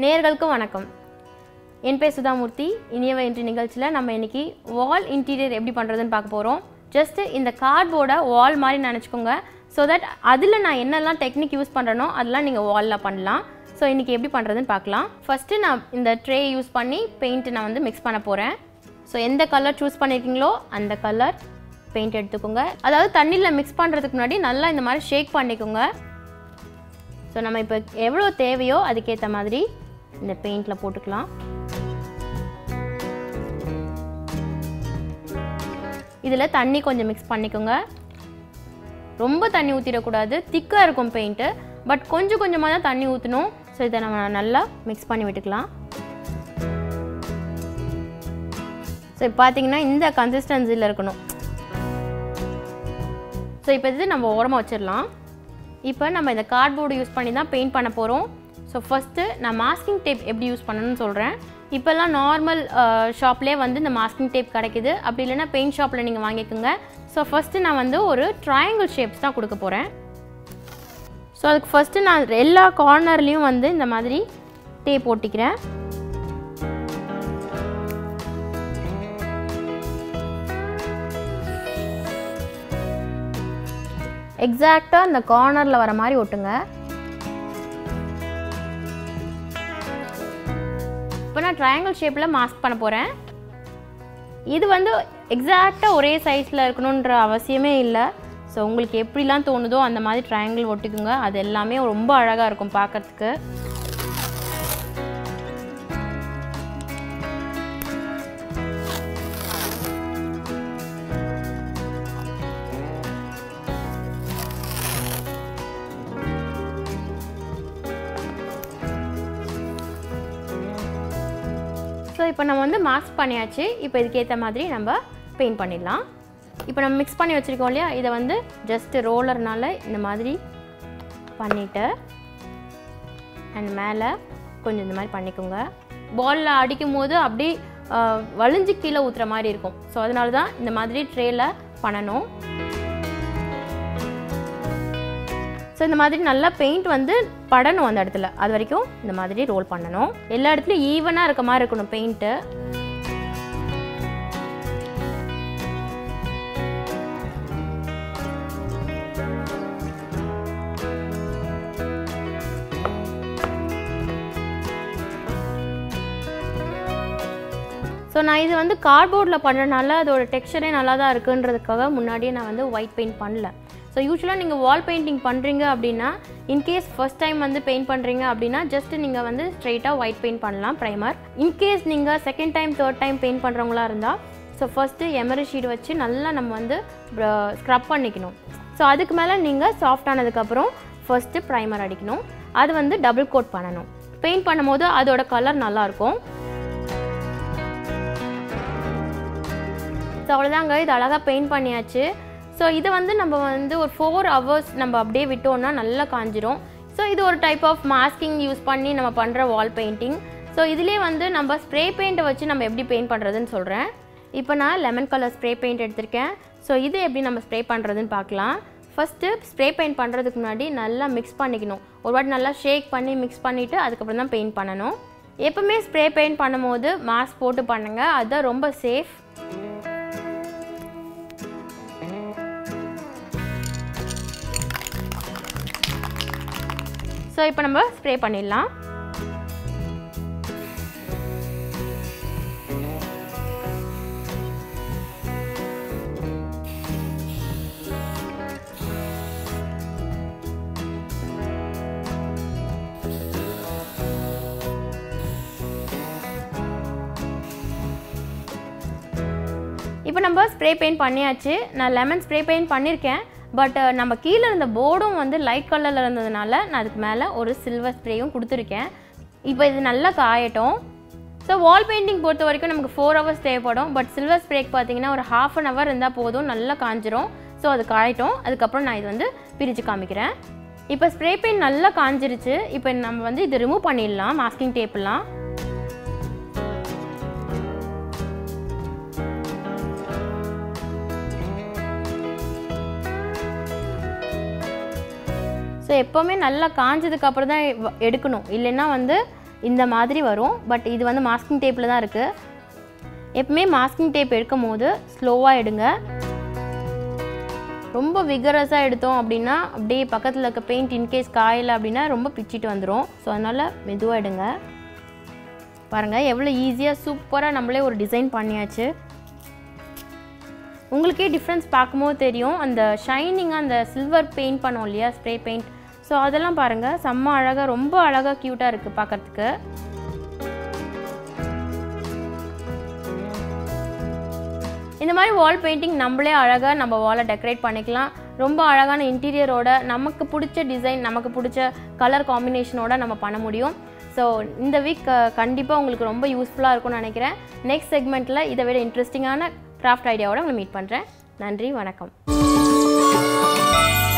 நேயர்களுக்கு வணக்கம் என் பேர் சுதாமூர்த்தி இனியவ இன்று நிகழ்ச்சியில் நம்ம இன்னைக்கு வால் இன்டீரியர் எப்படி பண்ணுறதுன்னு பார்க்க போகிறோம் ஜஸ்ட் இந்த கார்ட்போர்டை வால் மாதிரி நினச்சிக்கோங்க ஸோ தட் அதில் நான் என்னெல்லாம் டெக்னிக் யூஸ் பண்ணுறனோ அதெல்லாம் நீங்கள் வாலில் பண்ணலாம் ஸோ இன்றைக்கி எப்படி பண்ணுறதுன்னு பார்க்கலாம் ஃபஸ்ட்டு நான் இந்த ட்ரே யூஸ் பண்ணி பெயிண்ட் நான் வந்து மிக்ஸ் பண்ண போகிறேன் ஸோ எந்த கலர் சூஸ் பண்ணியிருக்கீங்களோ அந்த கலர் பெயிண்ட் எடுத்துக்கோங்க அதாவது தண்ணியில் மிக்ஸ் பண்ணுறதுக்கு முன்னாடி நல்லா இந்த மாதிரி ஷேக் பண்ணிக்கோங்க ஸோ நம்ம இப்போ எவ்வளோ தேவையோ அதுக்கேற்ற மாதிரி இந்த பெயிண்டில் போட்டுக்கலாம் இதில் தண்ணி கொஞ்சம் மிக்ஸ் பண்ணிக்கோங்க ரொம்ப தண்ணி ஊற்றிடக்கூடாது திக்காக இருக்கும் பெயிண்ட்டு பட் கொஞ்சம் கொஞ்சமாக தான் தண்ணி ஊற்றணும் ஸோ இதை நம்ம நல்லா மிக்ஸ் பண்ணி விட்டுக்கலாம் ஸோ இப்போ பார்த்தீங்கன்னா இந்த கன்சிஸ்டன்சியில் இருக்கணும் ஸோ இப்போ இது நம்ம ஓரமாக வச்சிடலாம் இப்போ நம்ம இந்த கார்ட்போர்டு யூஸ் பண்ணி தான் பெயிண்ட் பண்ண போகிறோம் ஸோ ஃபஸ்ட்டு நான் மாஸ்கிங் டேப் எப்படி யூஸ் பண்ணணும்னு சொல்கிறேன் இப்போல்லாம் நார்மல் ஷாப்லேயே வந்து இந்த மாஸ்கிங் டேப் கிடைக்குது அப்படி இல்லைன்னா பெயிண்ட் ஷாப்பில் நீங்கள் வாங்கிக்கோங்க ஸோ ஃபஸ்ட்டு நான் வந்து ஒரு ட்ரையாங்கிள் ஷேப்ஸ் தான் கொடுக்க போகிறேன் ஸோ அதுக்கு ஃபஸ்ட்டு நான் எல்லா கார்னர்லேயும் வந்து இந்த மாதிரி டேப் ஒட்டிக்கிறேன் எக்ஸாக்டாக இந்த கார்னரில் வர மாதிரி ஒட்டுங்க இப்போ நான் ட்ரையாங்கிள் ஷேப்பில் மாஸ்க் பண்ண போகிறேன் இது வந்து எக்ஸாக்டாக ஒரே சைஸில் இருக்கணுன்ற அவசியமே இல்லை ஸோ உங்களுக்கு எப்படிலாம் தோணுதோ அந்த மாதிரி ட்ரையாங்கிள் ஒட்டிக்குங்க அது எல்லாமே ரொம்ப அழகாக இருக்கும் பார்க்கறதுக்கு ஸோ இப்போ நம்ம வந்து மாஸ்க் பண்ணியாச்சு இப்போ இதுக்கேற்ற மாதிரி நம்ம பெயிண்ட் பண்ணிடலாம் இப்போ நம்ம மிக்ஸ் பண்ணி வச்சுருக்கோம் இல்லையா இதை வந்து ஜஸ்ட்டு ரோலர்னால இந்த மாதிரி பண்ணிவிட்டு அண்ட் மேலே கொஞ்சம் இந்த மாதிரி பண்ணிக்கோங்க பாலில் அடிக்கும் போது அப்படியே ஆஹ், வழிஞ்சு கீழே ஊற்றுற மாதிரி இருக்கும் ஸோ அதனால தான் இந்த மாதிரி ட்ரேயில் பண்ணணும் ஸோ இந்த மாதிரி நல்லா பெயிண்ட் வந்து படணும் அந்த இடத்துல அது வரைக்கும் இந்த மாதிரி ரோல் பண்ணணும் எல்லா இடத்துலையும் ஈவனாக இருக்க மாதிரி இருக்கணும் பெயிண்ட்டு ஸோ நான் இது வந்து கார்ட்போர்டில் பண்ணுறனால அதோட டெக்ஸ்சரே நல்லா தான் இருக்குன்றதுக்காக முன்னாடியே நான் வந்து ஒயிட் பெயிண்ட் பண்ணல ஸோ யூஸ்வலாக நீங்கள் வால் பெயிண்டிங் பண்ணுறீங்க அப்படின்னா இன்கேஸ் ஃபர்ஸ்ட் டைம் வந்து பெயிண்ட் பண்ணுறீங்க அப்படின்னா ஜஸ்ட் நீங்கள் வந்து ஸ்ட்ரைட்டாக ஒயிட் பெயிண்ட் பண்ணலாம் ப்ரைமர் இன்கேஸ் நீங்கள் second time third time paint பண்ணுறவங்களா இருந்தால் ஸோ ஃபஸ்ட்டு எமரி ஷீட் வச்சு நல்லா நம்ம வந்து ஸ்க்ரப் பண்ணிக்கணும் ஸோ அதுக்கு மேலே நீங்கள் சாஃப்ட் ஆனதுக்கப்புறம் ஃபஸ்ட்டு ப்ரைமர் அடிக்கணும் அது வந்து டபுள் கோட் பண்ணணும் பெயிண்ட் பண்ணும்போது அதோட கலர் நல்லாயிருக்கும் ஸோ அவ்வளோதாங்க இது அழகாக பெயிண்ட் பண்ணியாச்சு ஸோ இதை வந்து நம்ம வந்து ஒரு ஃபோர் ஹவர்ஸ் நம்ம அப்படியே விட்டோம்னா நல்லா காஞ்சிரும் ஸோ இது ஒரு டைப் ஆஃப் மாஸ்கிங் யூஸ் பண்ணி நம்ம பண்ணுற வால் பெயிண்டிங் ஸோ இதுலேயே வந்து நம்ம ஸ்ப்ரே பெயிண்ட்டை வச்சு நம்ம எப்படி பெயிண்ட் பண்ணுறதுன்னு சொல்கிறேன் இப்போ நான் லெமன் கலர் ஸ்ப்ரே பெயிண்ட் எடுத்திருக்கேன் ஸோ இது எப்படி நம்ம ஸ்ப்ரே பண்ணுறதுன்னு பார்க்கலாம் ஃபஸ்ட்டு ஸ்ப்ரே பெயிண்ட் பண்ணுறதுக்கு முன்னாடி நல்லா மிக்ஸ் பண்ணிக்கணும் ஒரு வாட்டி நல்லா ஷேக் பண்ணி மிக்ஸ் பண்ணிவிட்டு அதுக்கப்புறம் தான் பெயிண்ட் பண்ணணும் எப்பவுமே ஸ்ப்ரே பெயிண்ட் பண்ணும்போது மாஸ்க் போட்டு பண்ணுங்கள் அதுதான் ரொம்ப சேஃப் ஸோ இப்போ நம்ம ஸ்ப்ரே பண்ணிடலாம் இப்போ நம்ம ஸ்ப்ரே பெயிண்ட் பண்ணியாச்சு நான் லெமன் ஸ்ப்ரே பெயிண்ட் பண்ணியிருக்கேன் பட் நம்ம கீழே இருந்த போர்டும் வந்து லைட் கலரில் இருந்ததுனால நான் அதுக்கு மேலே ஒரு சில்வர் ஸ்ப்ரேயும் கொடுத்துருக்கேன் இப்போ இது நல்லா காயட்டும் ஸோ வால் பெயிண்டிங் பொறுத்த வரைக்கும் நமக்கு ஃபோர் ஹவர்ஸ் தேவைப்படும் பட் சில்வர் ஸ்ப்ரேக்கு பார்த்தீங்கன்னா ஒரு ஹாஃப் அன் ஹவர் இருந்தால் போதும் நல்லா காஞ்சிரும் ஸோ அது காயட்டும் அதுக்கப்புறம் நான் இது வந்து பிரித்து காமிக்கிறேன் இப்போ ஸ்ப்ரே பெயிண்ட் நல்லா காஞ்சிருச்சு இப்போ நம்ம வந்து இது ரிமூவ் பண்ணிடலாம் மாஸ்கிங் டேப்லாம் ஸோ எப்போவுமே நல்லா காஞ்சதுக்கு அப்புறம் தான் எ- எடுக்கணும் இல்லைன்னா வந்து இந்த மாதிரி வரும் பட் இது வந்து மாஸ்கிங் டேப்பில் தான் இருக்குது எப்பவுமே மாஸ்கிங் டேப் எடுக்கும் போது ஸ்லோவாக எடுங்க ரொம்ப விகரஸாக எடுத்தோம் அப்படின்னா அப்படியே பக்கத்தில் இருக்க பெயிண்ட் இன்கேஸ் காயலை அப்படின்னா ரொம்ப பிச்சிட்டு வந்துடும் ஸோ அதனால் மெதுவாக எடுங்க பாருங்கள் எவ்வளோ ஈஸியாக சூப்பராக நம்மளே ஒரு டிசைன் பண்ணியாச்சு உங்களுக்கே டிஃப்ரென்ஸ் பார்க்கும்போது தெரியும் அந்த ஷைனிங்காக அந்த சில்வர் பெயிண்ட் பண்ணோம் இல்லையா ஸ்ப்ரே பெயிண்ட் ஸோ அதெல்லாம் பாருங்கள் செம்ம அழகாக ரொம்ப அழகாக க்யூட்டாக இருக்குது பார்க்குறதுக்கு இந்த மாதிரி வால் பெயிண்டிங் நம்மளே அழகாக நம்ம வாலை டெக்கரேட் பண்ணிக்கலாம் ரொம்ப அழகான இன்டீரியரோட நமக்கு பிடிச்ச டிசைன் நமக்கு பிடிச்ச கலர் காம்பினேஷனோட நம்ம பண்ண முடியும் ஸோ இந்த வீக் கண்டிப்பாக உங்களுக்கு ரொம்ப யூஸ்ஃபுல்லாக இருக்கும்னு நினைக்கிறேன் நெக்ஸ்ட் செக்மெண்ட்டில் இதை விட இன்ட்ரெஸ்டிங்கான கிராஃப்ட் ஐடியாவோட உங்களை மீட் பண்ணுறேன் நன்றி வணக்கம்